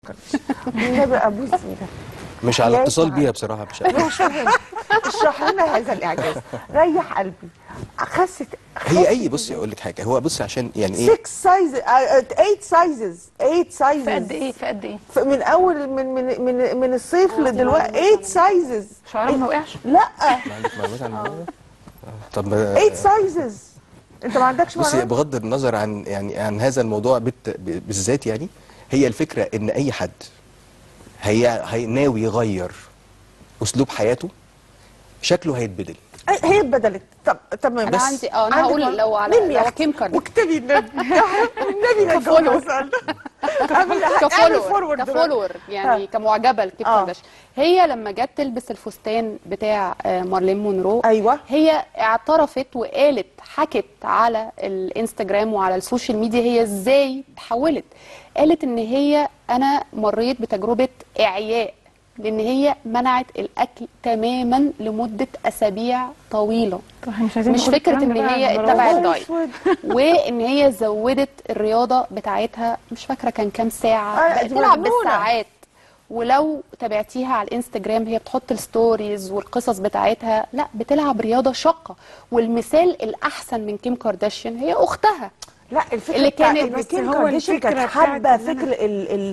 والنبي ابوس ايدك مش على يا اتصال سعد. بيها بصراحه مش مش فاهم اشرح لنا هذا الاعجاز ريح قلبي خست هي اي بصي اقول لك حاجه هو بصي عشان يعني ايه 6 سايز 8 سايزز 8 سايزز في قد ايه في قد ايه من اول من من من من الصيف لدلوقتي 8 سايزز شعرها ما وقعش لا ما عندك معلومات عن الموضوع ده؟ آه، طب ما- 8 سايزز انت ما عندكش بصي معلومات بغض النظر عن يعني عن هذا الموضوع بالت- ب- بالذات يعني هي الفكره ان اي حد هي هي ناوي يغير اسلوب حياته شكله هيتبدل أي- هي اتبدلت طب تمام انا بس- عندي اه انا عندك هقول معلومة؟ لو على نمي لو يا كيم كارداشيان واكتبي النبي النبي كفولور. نجاوب اعمل كفولور فورورد كفولور يعني كمعجبه لكيم آه. كارداشيان هي لما جت تلبس الفستان بتاع آه، مارلين مونرو ايوه هي اعترفت وقالت حكت على الانستجرام وعلى السوشيال ميديا هي ازاي تحولت قالت ان هي انا مريت بتجربه اعياء لان هي منعت الاكل تماما لمده اسابيع طويله طب احنا مش عايزين مش نقول فكره الكلام ان ده بقى هي يا اتبعت مرام. دايت وان هي زودت الرياضه بتاعتها مش فاكره كان كام ساعه آه، بقت دي تلعب مجنونة. بالساعات ولو تابعتيها على الانستجرام هي بتحط الستوريز والقصص بتاعتها لا بتلعب رياضه شاقه والمثال الاحسن من كيم كارداشيان هي اختها لا الفكره اللي بتاع- كانت- إن بس كيم هو كارداشيان الفكرة كانت بتاعت حابه إن أنا- فكر ال ال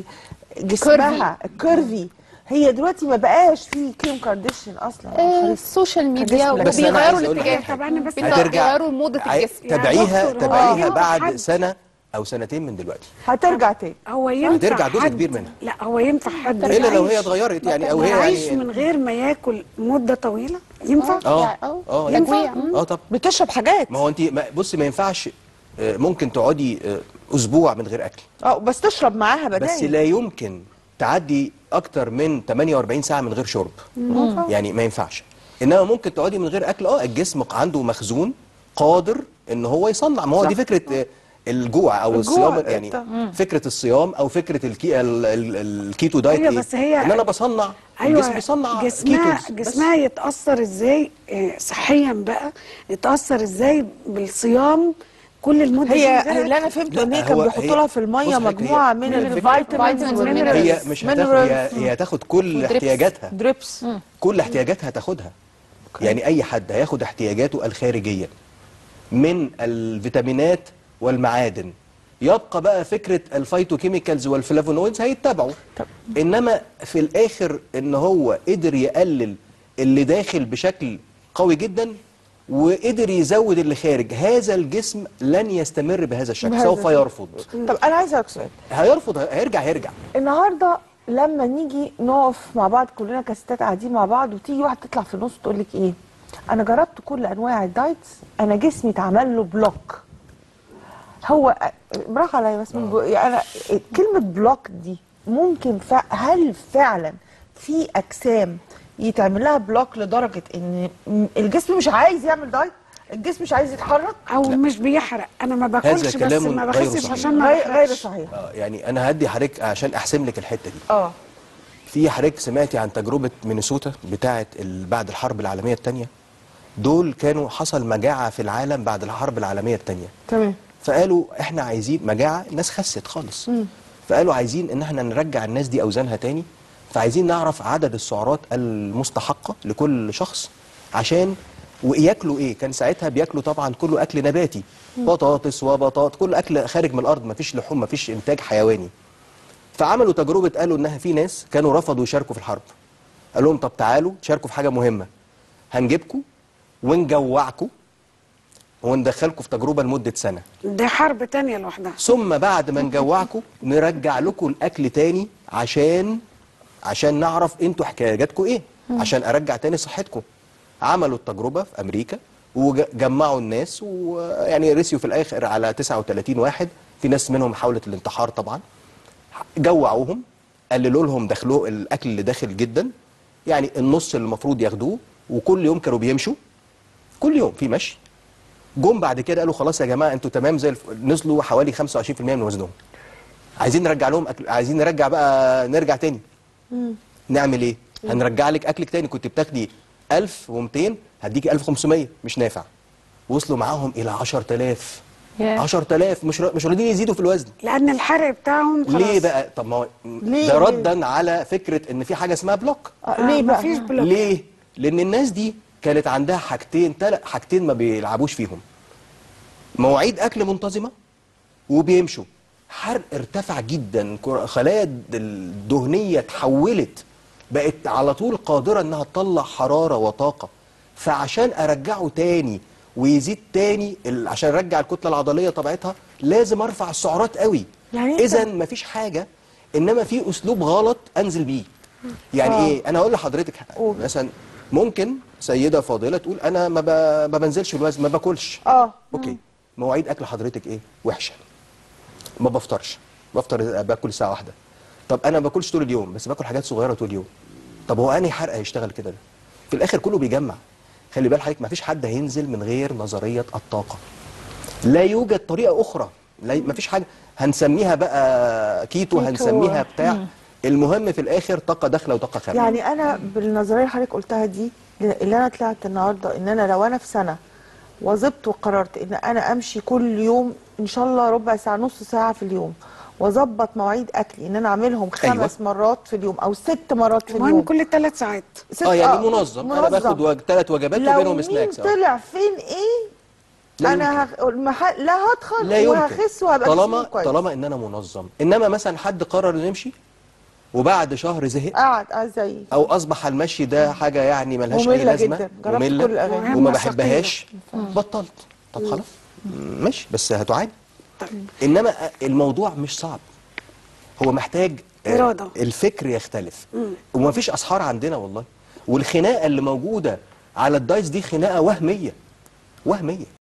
جسمها الكيرفي هي دلوقتي ما بقاش في كيم كارداشيان اصلا آه، السوشيال ميديا بس بس أنا وبيغيروا عايز أقول لك الاتجاه حاجة. طب انا بس بيغيروا موضه عاي- الجسم تابعيها دكتور، هو تابعيها ينفع بعد حد- سنه او سنتين من دلوقتي هترجع تاني هو ينفع هترجع جزء حد- كبير منها. لا هو ينفع حد الا لو هي يعيش- اتغيرت يعني او هي يعيش يعني من غير ما ياكل مده طويله ينفع اه يعني- اه اه تجويع. ينفع. مم. اه طب بتشرب حاجات ما هو انت ما- بصي ما ينفعش آه، ممكن تقعدي آه، اسبوع من غير اكل اه بس تشرب معاها بس بدائل لا يمكن تعدي اكتر من 48 ساعه من غير شرب يعني ما ينفعش انما ممكن تقعدي من غير اكل اه الجسم عنده مخزون قادر ان هو يصنع ما هو دي فكره آه، الجوع او الجوع، الصيام يعني انت- فكره الصيام او فكره الكي ال- ال- الكيتو دايت أيوة، ايه بس هي- ان انا بصنع الجسم بيصنع جسمها كيتوز بس. جسمها يتاثر ازاي آه، صحيا بقى يتاثر ازاي بالصيام كل المده دي هي من غير هي اللي انا أكل؟ فهمته ان لا، هي كان هو- بيحطوا هي- لها في الميه بص حضرتك، هي- مجموعه من هي الفكرة- الفيتامينز vitamins والمينرالز هي مش هتاخد هي, هي هتاخد كل ودريبس. احتياجاتها دريبس كل احتياجاتها هتاخدها يعني اي حد هياخد احتياجاته الخارجيه من الفيتامينات والمعادن يبقى بقى فكره الفيتوكيميكالز والفلافونويدز هيتبعوا انما في الاخر ان هو قدر يقلل اللي داخل بشكل قوي جدا وقدر يزود اللي خارج هذا الجسم لن يستمر بهذا الشكل بهذا سوف الشكل. يرفض طب انا عايزه اسالك سؤال هيرفض هيرجع هيرجع النهارده لما نيجي نقف مع بعض كلنا كستات قاعدين مع بعض وتيجي واحده تطلع في النص تقول لك ايه انا جربت كل انواع الدايتس انا جسمي اتعمل له بلوك هو برافو عليا بس من جو... يعني انا كلمه بلوك دي ممكن ف... هل فعلا في اجسام يتعمل لها بلوك لدرجه ان م- الجسم مش عايز يعمل دايت الجسم مش عايز يتحرك او مش بيحرق انا ما باكلش بس كلام ما غير بخسش صحيح. عشان ما غير غير بحرقش. صحيح آه، يعني انا هدي حضرتك عشان احسم لك الحته دي اه في حضرتك سمعتي عن تجربه مينيسوتا بتاعه ال- بعد الحرب العالميه الثانيه دول كانوا حصل مجاعه في العالم بعد الحرب العالميه الثانيه تمام فقالوا احنا عايزين مجاعه الناس خست خالص فقالوا عايزين ان احنا نرجع الناس دي اوزانها تاني فعايزين نعرف عدد السعرات المستحقه لكل شخص عشان وياكلوا ايه كان ساعتها بياكلوا طبعا كله اكل نباتي بطاطس وبطاط كل اكل خارج من الارض مفيش لحوم مفيش انتاج حيواني فعملوا تجربه قالوا انها في ناس كانوا رفضوا يشاركوا في الحرب قال لهم طب تعالوا تشاركوا في حاجه مهمه هنجيبكم ونجوعكم وندخلكم في تجربه لمده سنه دي حرب تانية لوحدها ثم بعد ما نجوعكم نرجع لكم الاكل تاني عشان عشان نعرف انتوا احتياجاتكم ايه عشان ارجع تاني صحتكم عملوا التجربه في امريكا وجمعوا الناس ويعني رسيوا في الاخر على 39 واحد في ناس منهم حاولت الانتحار طبعا جوعوهم قللوا لهم دخلوا الاكل اللي داخل جدا يعني النص اللي المفروض ياخدوه وكل يوم كانوا بيمشوا كل يوم في مشي جم بعد كده قالوا خلاص يا جماعه انتوا تمام زي الف... نزلوا حوالي 25% من وزنهم عايزين نرجع لهم أكل... عايزين نرجع بقى نرجع تاني نعمل ايه هنرجع لك اكلك تاني كنت بتاخدي 1200 هديكي 1500 مش نافع وصلوا معاهم الى 10000 ياه. 10000 مش را- مش راضيين يزيدوا في الوزن لان الحرق بتاعهم خلاص ليه بقى طب ما هو ليه؟ ده ردا على فكره ان في حاجه اسمها بلوك آه، ليه بقى مفيش بلوك ليه لان الناس دي كانت عندها حاجتين تل... حاجتين ما بيلعبوش فيهم مواعيد اكل منتظمه وبيمشوا حرق ارتفع جدا كر- خلايا الدهنيه اتحولت بقت على طول قادره انها تطلع حراره وطاقه فعشان ارجعه تاني ويزيد تاني ال- عشان ارجع الكتله العضليه طبيعتها لازم ارفع السعرات قوي يعني أنت- اذا مفيش حاجه انما في اسلوب غلط انزل بيه يعني آه. ايه انا اقول لحضرتك حاجة. قول. مثلا ممكن سيده فاضله تقول انا ما, ب... ما بنزلش الوزن ما باكلش اه اوكي مواعيد اكل حضرتك ايه وحشه ما بفطرش بفطر باكل ساعه واحده طب انا ما باكلش طول اليوم بس باكل حاجات صغيره طول اليوم طب هو انهي حرق هيشتغل كده ده في الاخر كله بيجمع خلي بال حضرتك ما فيش حد هينزل من غير نظريه الطاقه لا يوجد طريقه اخرى لا ما فيش حاجه هنسميها بقى كيتو, كيتو. هنسميها بتاع المهم في الاخر طاقه داخله وطاقه خارجه يعني انا بالنظريه اللي حضرتك قلتها دي اللي انا طلعت النهارده ان انا لو انا في سنه وظبط وقررت ان انا امشي كل يوم ان شاء الله ربع ساعه نص ساعه في اليوم واظبط مواعيد اكلي ان انا اعملهم خمس أيوة. مرات في اليوم او ست مرات في المهم اليوم كل ثلاث ساعات ست- اه يعني منظم, انا باخد وج... ثلاث وجبات لو وبينهم مين سناكس آه. طلع فين ايه لا انا هخ... المح... لا هتخن لا يمكن وهخس وهبقى طالما جسمي كويس طالما ان انا منظم انما مثلا حد قرر انه يمشي وبعد شهر زهق قاعد اه زي او اصبح المشي ده حاجه يعني ملهاش اي مملة لازمه جدا. جربت كل الأغاني. وما مهمة بحبهاش بطلت طب خلاص ماشي بس هتعاني انما الموضوع مش صعب هو محتاج آه، إرادة. الفكر يختلف ومفيش اسحار عندنا والله والخناقه اللي موجوده على الدايس دي خناقه وهميه وهميه